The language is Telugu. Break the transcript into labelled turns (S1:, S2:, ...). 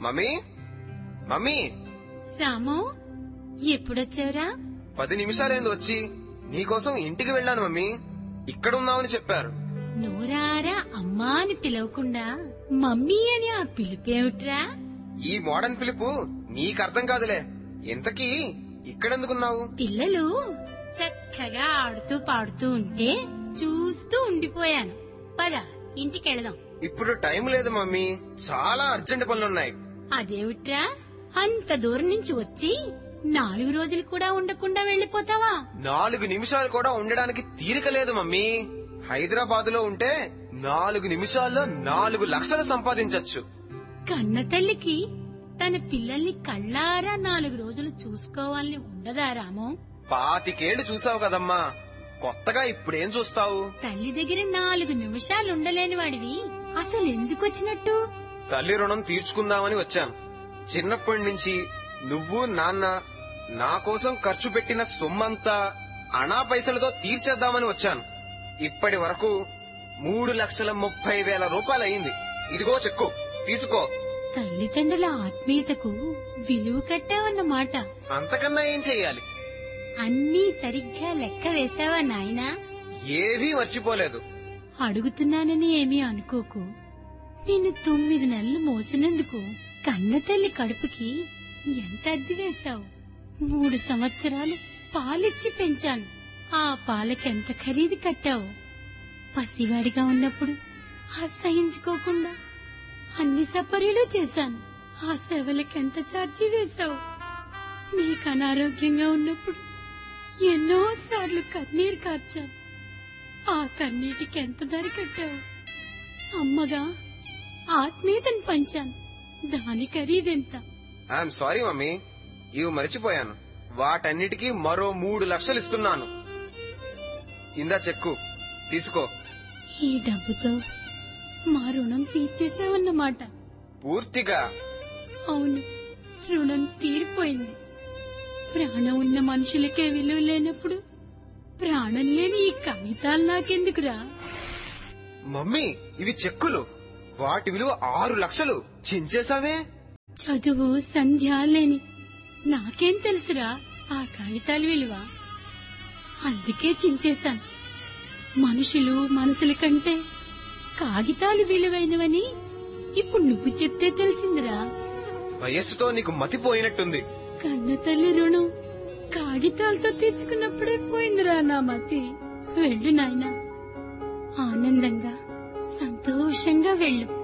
S1: మమ్మీ మమ్మీ
S2: రాము ఎప్పుడొచ్చావురా
S1: పది నిమిషాలేంది వచ్చి నీకోసం ఇంటికి వెళ్ళాను మమ్మీ ఇక్కడ ఉన్నావని చెప్పారు
S2: నోరారా అమ్మా అని పిలవకుండా మమ్మీ అని ఆ పిలుపేమిట్రా
S1: ఈ మోడర్న్ పిలుపు నీకు అర్థం కాదులే ఇంతకీ ఇక్కడెందుకున్నావు
S2: పిల్లలు చక్కగా ఆడుతూ పాడుతూ ఉంటే చూస్తూ ఉండిపోయాను పద ఇంటికెళదాం
S1: ఇప్పుడు టైం లేదు మమ్మీ చాలా అర్జెంట్ పనులున్నాయి
S2: అదేమిట్రా అంత దూరం నుంచి వచ్చి నాలుగు రోజులు కూడా ఉండకుండా వెళ్ళిపోతావా
S1: నాలుగు నిమిషాలు కూడా ఉండడానికి తీరిక లేదు మమ్మీ హైదరాబాద్ లో ఉంటే నాలుగు నిమిషాల్లో నాలుగు లక్షలు సంపాదించొచ్చు
S2: కన్న తల్లికి తన పిల్లల్ని కళ్ళారా నాలుగు రోజులు చూసుకోవాలని ఉండదా రాము
S1: పాతికేళ్లు చూసావు కదమ్మా కొత్తగా ఇప్పుడేం చూస్తావు
S2: తల్లి దగ్గర నాలుగు నిమిషాలు ఉండలేని వాడివి అసలు ఎందుకు వచ్చినట్టు
S1: తల్లి రుణం తీర్చుకుందామని వచ్చాను చిన్నప్పటి నుంచి నువ్వు నాన్న నా కోసం ఖర్చు పెట్టిన సొమ్మంతా అనా పైసలతో తీర్చేద్దామని వచ్చాను ఇప్పటి వరకు మూడు లక్షల ముప్పై వేల రూపాయలు అయింది ఇదిగో చెక్కు తీసుకో
S2: తల్లిదండ్రుల ఆత్మీయతకు విలువ కట్టావన్నమాట
S1: అంతకన్నా ఏం చెయ్యాలి
S2: అన్నీ సరిగ్గా లెక్క వేశావా నాయనా
S1: ఏవీ మర్చిపోలేదు
S2: అడుగుతున్నానని ఏమీ అనుకోకు నిన్ను తొమ్మిది నెలలు మోసినందుకు కన్న తల్లి కడుపుకి ఎంత అద్దె వేశావు మూడు సంవత్సరాలు పాలిచ్చి పెంచాను ఆ పాలకెంత ఖరీదు కట్టావు పసివాడిగా ఉన్నప్పుడు అసహించుకోకుండా అన్ని సపర్యలు చేశాను ఆ సేవలకెంత ఛార్జీ వేశావు నీకు అనారోగ్యంగా ఉన్నప్పుడు ఎన్నో సార్లు కన్నీరు కార్చాను ఆ కన్నీటికి ఎంత ధర కట్టావు అమ్మగా ఆత్మీయతను పంచాను దాని ఖరీదెంత
S1: ఐఎమ్ సారీ మమ్మీ ఇవి మర్చిపోయాను వాటన్నిటికీ మరో మూడు లక్షలు ఇస్తున్నాను ఇందా చెక్కు తీసుకో
S2: ఈ డబ్బుతో మా రుణం తీర్చేసావన్నమాట
S1: పూర్తిగా
S2: అవును రుణం తీరిపోయింది ప్రాణం ఉన్న మనుషులకే విలువ లేనప్పుడు ప్రాణం లేని ఈ కాగితాలు నాకెందుకురా
S1: మమ్మీ ఇవి చెక్కులు వాటి విలువ ఆరు లక్షలు చించేశావే
S2: చదువు సంధ్య లేని నాకేం తెలుసురా ఆ కాగితాల విలువ అందుకే చించేశాను మనుషులు మనసుల కంటే కాగితాలు విలువైనవని ఇప్పుడు నువ్వు చెప్తే తెలిసిందిరా
S1: వయస్సుతో నీకు మతిపోయినట్టుంది
S2: కన్న తల్లి రుణం కాగితాలతో తీర్చుకున్నప్పుడే పోయిందిరా నా మతి వెళ్ళు నాయనా ఆనందంగా సంతోషంగా వెళ్ళు